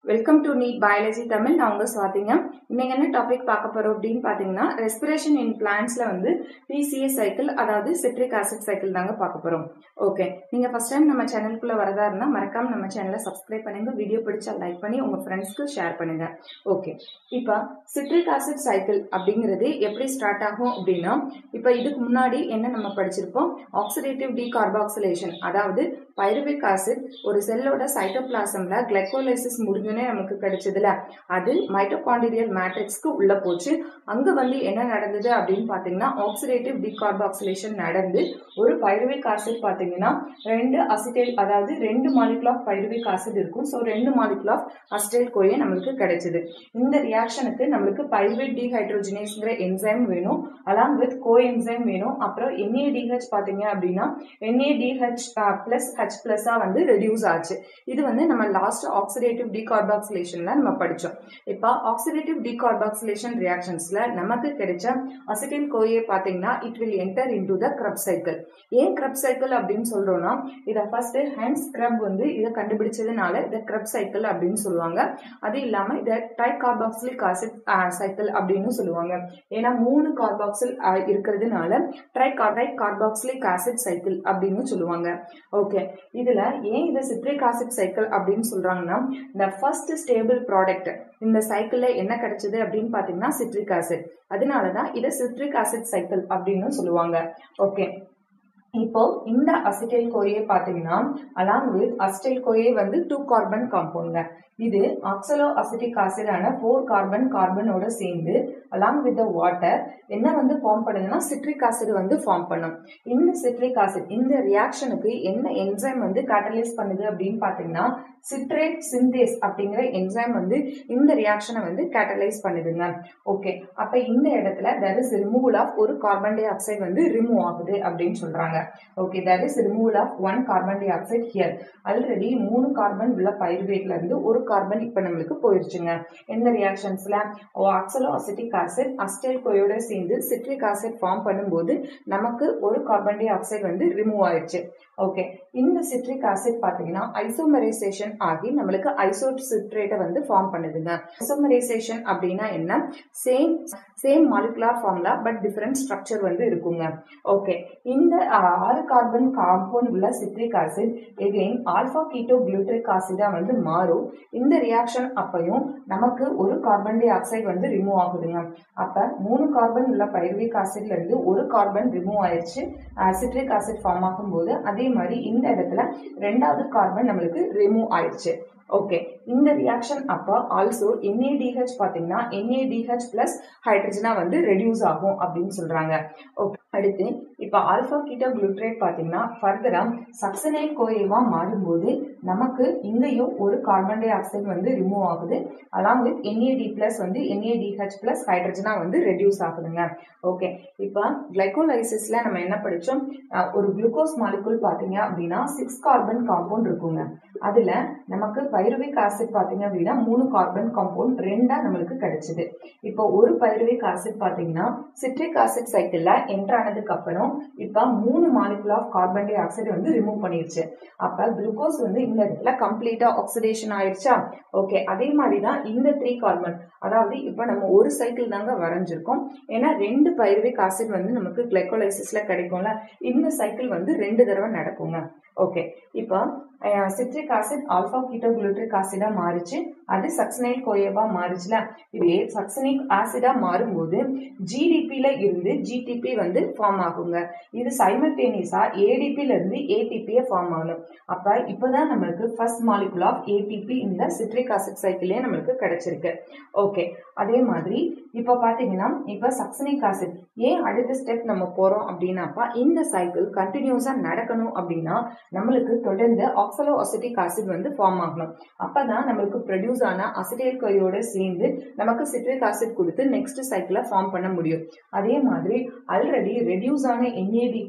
welcome to NEET biology Tamil நான் உங்க சுவாதிங்க இன்னைக்கு என்ன டாபிக் பார்க்க போறோம் அப்படின்னு பாத்தீங்கன்னா ரெஸ்பிரேஷன் இன் பிளான்ட்ஸ்ல வந்து பிசிஏ சைக்கிள் அதாவது சிட்ரிக் ஆசிட் சைக்கிள் தாங்க பார்க்க போறோம் ஓகே நீங்க ஃபர்ஸ்ட் டைம் நம்ம சேனலுக்குள்ள வரதா இருந்தா மறக்காம நம்ம சேனலை சப்ஸ்கிரைப் பண்ணுங்க வீடியோ பிடிச்சா லைக் பண்ணி உங்க ஃப்ரெண்ட்ஸ்க்கு ஷேர் பண்ணுங்க ஓகே இப்போ சிட்ரிக் ஆசிட் சைக்கிள் அப்படிங்கிறது எப்படி ஸ்டார்ட் ஆகும் அப்படின்னா இப்போ இதுக்கு முன்னாடி என்ன நம்ம படிச்சிருப்போம் ஆக்சிடேட்டிவ் டீகார்பாக்சிலேஷன் அதாவது பைருவிக் ஆசிட் ஒரு செல்லோட சைட்டோபிளாசம்ல கிளைகோலைசிஸ் முடிஞ்சோடனே நமக்கு கிடைச்சதுல அது மைட்டோகாண்டிரியல் மேட்ரிக்ஸ்க்கு உள்ள போச்சு அங்க வந்து என்ன நடந்தது அப்படின்னு பாத்தீங்கன்னா ஆக்சிடேட்டிவ் டீகார்பாக்சிலேஷன் நடந்து ஒரு பைருவிக் ஆசிட் பாத்தீங்கன்னா ரெண்டு அசிட்டைல் அதாவது ரெண்டு மாலிகுல் ஆஃப் பைருவிக் ஆசிட் இருக்கும் ஸோ ரெண்டு மாலிகுல் ஆஃப் அசிட்டைல் கோயே நம்மளுக்கு கிடைச்சது இந்த ரியாக்ஷனுக்கு நம்மளுக்கு பைருவேட் டீஹைட்ரோஜினேஸ்ங்கிற என்சைம் வேணும் அலாங் வித் கோ என்சைம் வேணும் அப்புறம் என்ஏடிஹெச் பாத்தீங்க அப்படின்னா என்ஏடிஹெச் பிளஸ் ஹெச் பிளஸா வந்து ரெடியூஸ் ஆச்சு இது வந்து நம்ம லாஸ்ட் ஆக்சிடேட்டிவ் டீகார்பாக்சிலேஷன்ல நம்ம படிச்சோம் இப்போ ஆக்சிடேட்டிவ் டீகார்பாக்சிலேஷன் ரியாக்ஷன்ஸ்ல நமக்கு கிடைச்ச அசிட்டில் கோயே பாத்தீங்கன்னா it will enter into the Krebs cycle ஏன் கிரப் சைக்கிள் அப்படின்னு சொல்றோம்னா இதை ஃபர்ஸ்ட் ஹேண்ட்ஸ் கிரப் வந்து இதை கண்டுபிடிச்சதுனால இதை கிரப் சைக்கிள் அப்படின்னு சொல்லுவாங்க அது இல்லாம இதை ட்ரை கார்பாக்சிலிக் ஆசிட் சைக்கிள் அப்படின்னு சொல்லுவாங்க ஏன்னா மூணு கார்பாக்சில் இருக்கிறதுனால ட்ரை கார்பை கார்பாக்சிலிக் ஆசிட் சைக்கிள் அப்படின்னு சொல்லுவாங்க ஓகே இதுல ஏன் இதை சிட்ரிக் ஆசிட் சைக்கிள் அப்படின்னு சொல்றாங்கன்னா இந்த ஃபர்ஸ்ட் ஸ்டேபிள் ப்ராடக்ட் இந்த சைக்கிள்ல என்ன கிடைச்சது அப்படின்னு பாத்தீங்கன்னா சிட்ரிக் ஆசிட் அதனாலதான் இதை சிட்ரிக் ஆசிட் சைக்கிள் அப்படின்னு சொல்லுவாங்க ஓகே இப்போ இந்த அசிட்டைல் கோயே பாத்தீங்கன்னா அலாங் வித் அசிட்டைல் கோயே வந்து டூ கார்பன் காம்பவுண்ட்ங்க இது ஆக்சலோ அசிட்டிக் ஆசிடான ஃபோர் கார்பன் கார்பனோட சேர்ந்து அலாங் வித் த வாட்டர் என்ன வந்து ஃபார்ம் பண்ணுதுன்னா சிட்ரிக் ஆசிட் வந்து ஃபார்ம் பண்ணும் இந்த சிட்ரிக் ஆசிட் இந்த ரியாக்ஷனுக்கு என்ன என்சைம் வந்து கேட்டலைஸ் பண்ணுது அப்படின்னு பாத்தீங்கன்னா சிட்ரேட் சிந்தேஸ் அப்படிங்கிற என்சைம் வந்து இந்த ரியாக்ஷனை வந்து கேட்டலைஸ் பண்ணுதுங்க ஓகே அப்ப இந்த இடத்துல தட் இஸ் ரிமூவல் ஆஃப் ஒரு கார்பன் டை ஆக்சைடு வந்து ரிமூவ் ஆகுது அப்படின்னு சொல்றாங்க okay that is removal of one carbon dioxide here already மூணு கார்பன் உள்ள பைருவேட்ல இருந்து ஒரு கார்பன் இப்ப நம்மளுக்கு போயிருச்சுங்க எந்த ரியாக்ஷன்ஸ்ல ஆக்சலோ அசிட்டிக் ஆசிட் அஸ்டைல் கோயோட சேர்ந்து சிட்ரிக் ஆசிட் ஃபார்ம் பண்ணும்போது நமக்கு ஒரு கார்பன் டை ஆக்சைடு வந்து ரிமூவ் ஆயிடுச்சு ஓகே இந்த சிட்ரிக் ஆசிட் பாத்தீங்கன்னா ஐசோமரைசேஷன் ஆகி நம்மளுக்கு ஐசோ சிட்ரேட்டை வந்து ஃபார்ம் பண்ணுதுங்க ஐசோமரைசேஷன் அப்படின்னா என்ன சேம் சேம் மாலிகுலார் ஃபார்ம்ல பட் டிஃபரெண்ட் ஸ்ட்ரக்சர் வந்து இருக்குங்க ஓகே இந்த ஆறு கார்பன் காம்பவுண்ட் உள்ள citric acid again alpha keto glutaric ஆசிடா வந்து மாறும் இந்த ரியாக்ஷன் அப்பையும் நமக்கு ஒரு கார்பன் டை ஆக்சைடு வந்து ரிமூவ் ஆகுதுங்க அப்ப மூணு கார்பன் உள்ள பைருவிக் ஆசிட்ல இருந்து ஒரு கார்பன் ரிமூவ் ஆயிடுச்சு சிட்ரிக் ஆசிட் ஃபார்ம் ஆகும்போது அதே மாதிரி இந்த இடத்துல ரெண்டாவது கார்பன் நம்மளுக்கு ரிமூவ் ஆயிடுச்சு ஓகே இந்த ரியாக்ஷன் அப்போ ஆல்சோ என்ஏடிஹெச் பார்த்தீங்கன்னா என்ஏடிஹெச் பிளஸ் ஹைட்ரஜனா வந்து ரெடியூஸ் ஆகும் அப்படின்னு சொல்றாங்க ஓகே அடுத்து இப்போ ஆல்பா கீட்டோ குளூட்ரேட் பார்த்தீங்கன்னா ஃபர்தரா சக்சனைல் கோயேவா மாறும்போது நமக்கு இங்கேயும் ஒரு கார்பன் டை ஆக்சைடு வந்து ரிமூவ் ஆகுது அலாங் வித் என்ஏடி பிளஸ் வந்து என்ஏடிஹெச் பிளஸ் ஹைட்ரஜனா வந்து ரெடியூஸ் ஆகுதுங்க ஓகே இப்போ கிளைகோலைசிஸ்ல நம்ம என்ன படிச்சோம் ஒரு குளுக்கோஸ் மாலிகுல் பார்த்தீங்க அப்படின்னா சிக்ஸ் கார்பன் காம்பவுண்ட் இருக்குங்க அதுல நமக்கு பைருவிக் ஆசிட் பார்த்தீங்க அப்படின்னா மூணு கார்பன் காம்பவுண்ட் ரெண்டா நம்மளுக்கு கிடைச்சது இப்போ ஒரு பைருவிக் ஆசிட் பார்த்தீங்கன்னா சிட்ரிக் ஆசிட் சைக்கிள்ல என்ட்ரு ஆனதுக்கு அப்புறம் இப்ப மூணு molecule of carbon dioxide வந்து ரிமூவ் பண்ணிருச்சு அப்ப குளுக்கோஸ் வந்து இந்த இடத்துல கம்ப்ளீட்டா ஆக்சிடேஷன் ஆயிடுச்சா ஓகே அதே மாதிரி தான் இந்த த்ரீ கார்பன் அதாவது இப்ப நம்ம ஒரு சைக்கிள் தாங்க வரைஞ்சிருக்கோம் ஏன்னா ரெண்டு பைருவிக் ஆசிட் வந்து நமக்கு கிளைகோலைசிஸ்ல கிடைக்கும்ல இந்த சைக்கிள் வந்து ரெண்டு தடவை நடக்குங்க ஓகே இப்போ citric acid alpha keto glutaric ஆசிடா மாறிச்சு அது சக்சனைல் கோயவா மாறிச்சுல இதே சக்சனிக் ஆசிடா மாறும்போது ஜிடிபில இருந்து ஜிடிபி வந்து ஃபார்ம் ஆகுங்க இது சைமல்டேனியஸா ஏடிபில இருந்து ஏடிபியை ஃபார்ம் ஆகணும் அப்ப இப்பதான் நம்மளுக்கு ஃபர்ஸ்ட் மாலிகுல் ஆஃப் ஏடிபி இந்த சிட்ரிக் ஆசிட் சைக்கிளே நம்மளுக்கு கிடைச்சிருக்கு ஓகே அதே மாதிரி இப்ப பாத்தீங்கன்னா இப்ப சக்சனிக் ஆசிட் ஏன் அடுத்த ஸ்டெப் நம்ம போறோம் அப்படின்னாப்பா இந்த சைக்கிள் கண்டினியூஸா நடக்கணும் அப்படின்னா நம்மளுக்கு தொடர்ந்து ஆக்சலோ அசிட்டிக் ஆசிட் வந்து ஃபார்ம் ஆகணும் அப்பதான் நம்மளுக்கு ப்ரொடியூஸ் ஆன அசிட்டைல் கோயோட சேர்ந்து நமக்கு சிட்ரிக் ஆசிட் கொடுத்து நெக்ஸ்ட் சைக்கிளை ஃபார்ம் பண்ண முடியும் அதே மாதிரி ஆல்ரெடி ரெடியூஸ் ஆன என்ஏடி பிளஸ்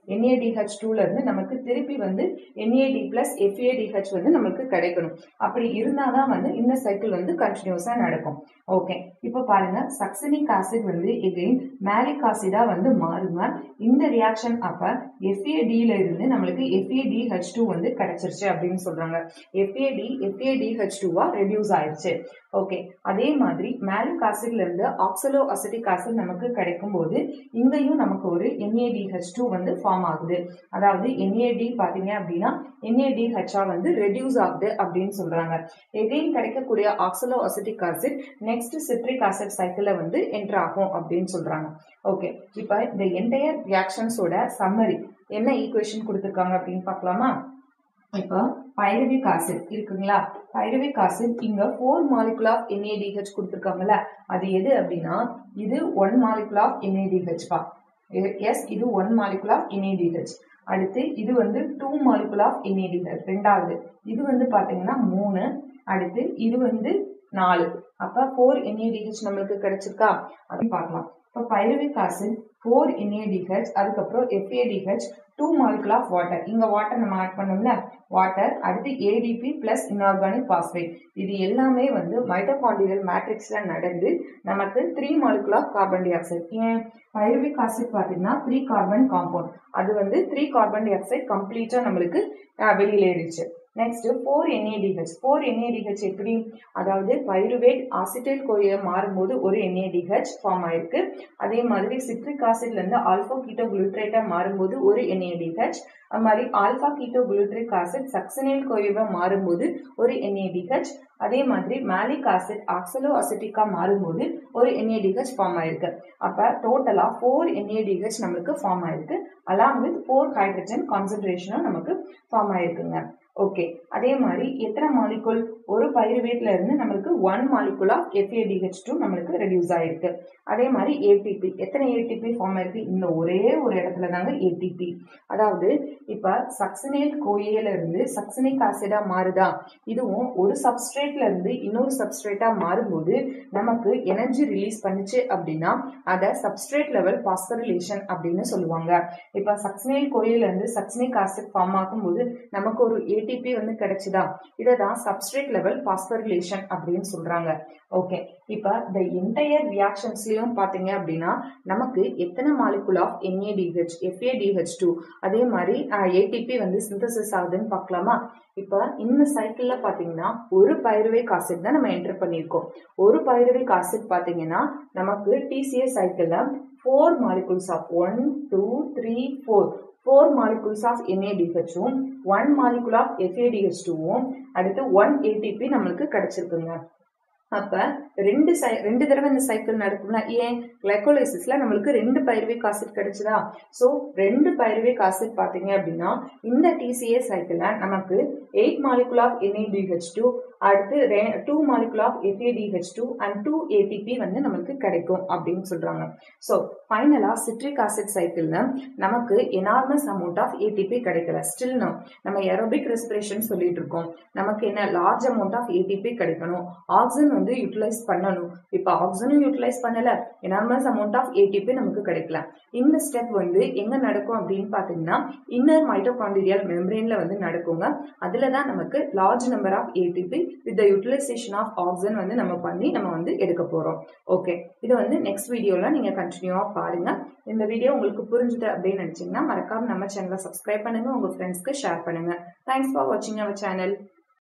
என்ஏடிஹெச் டூல இருந்து நமக்கு திருப்பி வந்து என்ஏடி பிளஸ் எஃப்ஏடிஹெச் வந்து நமக்கு கிடைக்கணும் அப்படி இருந்தாதான் வந்து இந்த சைக்கிள் வந்து கண்டினியூஸா நடக்கும் ஓகே இப்போ பாருங்க சக்சனிக் ஆசிட் வந்து எகைன் மேலிக் ஆசிடா வந்து மாறுங்க இந்த ரியாக்ஷன் அப்ப எஃப்ஏடியில இருந்து நம்மளுக்கு எஃப்ஏடிஹெச் டூ வந்து கிடைச்சிருச்சு அப்படின்னு சொல்றாங்க எஃப்ஏடி எஃப்ஏடிஹெச் டூவா ரெடியூஸ் ஆயிடுச்சு ஓகே அதே மாதிரி மேலிக் ஆசிட்ல இருந்து ஆக்சலோ அசிட்டிக் ஆசிட் நமக்கு கிடைக்கும் போது இங்கேயும் நமக்கு ஒரு என்ஏடிஹெச் டூ வந்து ஃபார்ம் ஆகுது அதாவது என்ஏடி பாத்தீங்க அப்படின்னா என்ஏடிஹெச்ஆ வந்து ரெடியூஸ் ஆகுது அப்படின்னு சொல்றாங்க எகைன் கிடைக்கக்கூடிய oxaloacetic acid next citric acid சைக்கிள்ல வந்து என்டர் ஆகும் அப்படின்னு சொல்றாங்க ஓகே இப்போ இந்த என்டையர் ரியாக்ஷன்ஸோட சம்மரி என்ன ஈக்குவேஷன் கொடுத்துருக்காங்க அப்படின்னு பார்க்கலாமா இப்போ பைரவிக் ஆசிட் இருக்குங்களா பைரவிக் ஆசிட் இங்க ஃபோர் மாலிகுல் ஆஃப் என்ஏடிஹெச் கொடுத்துருக்காங்கல்ல அது எது அப்படின்னா இது ஒன் மாலிகுல் ஆஃப் என்ஏடிஹெச் பா எஸ் இது ஒன் மாலிகுல் ஆஃப் என்ஏடிஹெச் அடுத்து இது வந்து டூ மாலிகுல் ஆஃப் என்ஏடிஹெச் ரெண்டாவது இது வந்து பாத்தீங்கன்னா மூணு அடுத்து இது வந்து நாலு அப்ப ஃபோர் என்ஏடிஹெச் நம்மளுக்கு கிடைச்சிருக்கா அப்படின்னு பார்க்கலாம் இப்போ பைரவிக் ஆசிட் ஃபோர் என்ஏடிஹெச் அதுக்கப்புறம் FADH two molecule of water இங்க வாட்டர் நம்ம ஆட் பண்ணோம்ல வாட்டர் அடுத்து ஏடிபி பிளஸ் இன்ஆர்கானிக் பாஸ்பேட் இது எல்லாமே வந்து மைட்டோகாண்டிரியல் மேட்ரிக்ஸ்ல நடந்து நமக்கு three molecule of carbon dioxide ஏன் பைரவிக் ஆசிட் பார்த்தீங்கன்னா த்ரீ கார்பன் காம்பவுண்ட் அது வந்து த்ரீ கார்பன் டை ஆக்சைடு கம்ப்ளீட்டா நம்மளுக்கு வெளியிலேறிச்சு next four NADH four NADH எப்படி அதாவது பைருவேட் ஆசிட்டைல் கோயை மாறும்போது ஒரு என்ஏடிஹெச் ஃபார்ம் ஆயிருக்கு அதே மாதிரி சிட்ரிக் ஆசிட்ல இருந்து ஆல்பா கீட்டோ குளுட்ரேட்டா மாறும்போது ஒரு என்ஏடிஹெச் அது மாதிரி alpha keto glutaric acid succinyl கோயவா மாறும்போது ஒரு என்ஏடிஹெச் அதே மாதிரி மேலிக் ஆசிட் ஆக்சலோ அசிட்டிக்கா மாறும்போது ஒரு என்ஏடிஹெச் ஃபார்ம் ஆயிருக்கு அப்ப டோட்டலா ஃபோர் என்ஏடிஹெச் நம்மளுக்கு ஃபார்ம் ஆயிருக்கு அலாங் வித் ஃபோர் ஹைட்ரஜன் கான்சன்ட்ரேஷனும் நமக்கு ஃபார்ம் ஆயிருக்குங்க ஓகே அதே மாதிரி எத்தனை மாலிகுல் ஒரு பைருவேட்ல இருந்து நம்மளுக்கு one molecule of FADH two நம்மளுக்கு ரெடியூஸ் ஆயிருக்கு அதே மாதிரி ஏடிபி எத்தனை ஏடிபி ஃபார்ம் ஆயிருக்கு இந்த ஒரே ஒரு இடத்துல தாங்க ஏடிபி அதாவது இப்ப சக்சனேட் கோயில இருந்து சக்சனிக் ஆசிடா மாறுதா இதுவும் ஒரு சப்ஸ்ட்ரேட்ல இருந்து இன்னொரு சப்ஸ்ட்ரேட்டா மாறும்போது நமக்கு எனர்ஜி ரிலீஸ் பண்ணுச்சு அப்படின்னா அதை சப்ஸ்ட்ரேட் லெவல் பாஸ்பரிலேஷன் அப்படின்னு சொல்லுவாங்க இப்ப சக்சனைல் கோயில இருந்து சக்சனிக் ஆசிட் ஃபார்ம் ஆகும்போது நமக்கு ஒரு ஏடிபி வந்து கிடைச்சுதா இதை தான் சப்ஸ்ட்ரேட் லெவல் பாஸ்பரிலேஷன் அப்படின்னு சொல்றாங்க ஓகே இப்ப இந்த என்டையர் ரியாக்ஷன்ஸ்லயும் பாத்தீங்க அப்படின்னா நமக்கு எத்தனை molecule of NADH FADH two அதே மாதிரி ஏடிபி வந்து சிந்தசிஸ் ஆகுதுன்னு பார்க்கலாமா இப்ப இந்த சைக்கிள்ல பாத்தீங்கன்னா ஒரு பைருவேக் ஆசிட் தான் நம்ம என்டர் பண்ணியிருக்கோம் ஒரு பைருவேக் ஆசிட் பாத்தீங்கன்னா நமக்கு டிசிஎஸ் சைக்கிள்ல four molecules of one two three four four molecules of என்ஏடிஹெச்சும் ஒன் மாலிகுல் ஆஃப் எஃப்ஏடிஹெச் டூவும் அடுத்து ஒன் ஏடிபி நம்மளுக்கு கிடைச்சிருக்குங்க அப்ப ரெண்டு சை ரெண்டு தடவை இந்த சைக்கிள் நடக்கும்னா ஏன் கிளைகோலைசிஸ்ல நம்மளுக்கு ரெண்டு பைருவிக் ஆசிட் கிடைச்சதா ஸோ ரெண்டு பைருவிக் ஆசிட் பாத்தீங்க அப்படின்னா இந்த டிசிஏ சைக்கிள்ல நமக்கு eight molecule of NADH two அடுத்து two molecule of FADH two and two ATP வந்து நமக்கு கிடைக்கும் அப்படின்னு சொல்றாங்க ஸோ ஃபைனலா சிட்ரிக் ஆசிட் சைக்கிள்ல நமக்கு எனார்மஸ் அமௌண்ட் ஆஃப் ஏடிபி கிடைக்கல ஸ்டில் நோ நம்ம ஏரோபிக் ரெஸ்பிரேஷன் சொல்லிட்டு இருக்கோம் நமக்கு என்ன லார்ஜ் அமௌண்ட் ஆஃப் ஏடிபி கிடைக்கணும் ஆக்சிஜன் வந்து யூட்டிலைஸ் பண்ணணும் இப்போ ஆக்சிஜனும் யூட்டிலைஸ் பண்ணல எனார்மஸ் அமௌண்ட் ஆஃப் ஏடிபி நமக்கு கிடைக்கல இந்த ஸ்டெப் வந்து எங்க நடக்கும் அப்படின்னு பாத்தீங்கன்னா இன்னர் மைட்டோகாண்டிரியல் மெம்பரேன்ல வந்து நடக்குங்க அதுல தான் நமக்கு large number of ATP with the utilisation of oxygen வந்து நம்ம பண்ணி நம்ம வந்து எடுக்க போறோம் ஓகே இது வந்து நெக்ஸ்ட் வீடியோல நீங்க கண்டினியூவா பாருங்க இந்த வீடியோ உங்களுக்கு புரிஞ்சுது அப்படின்னு நினைச்சீங்கன்னா மறக்காம நம்ம சேனலை சப்ஸ்கிரைப் பண்ணுங்க உங்க ஃப்ரெண்ட்ஸ்க்கு ஷேர் பண்ணுங்க தேங்க்ஸ் ஃபார் வாட்சிங் அவர் சேனல்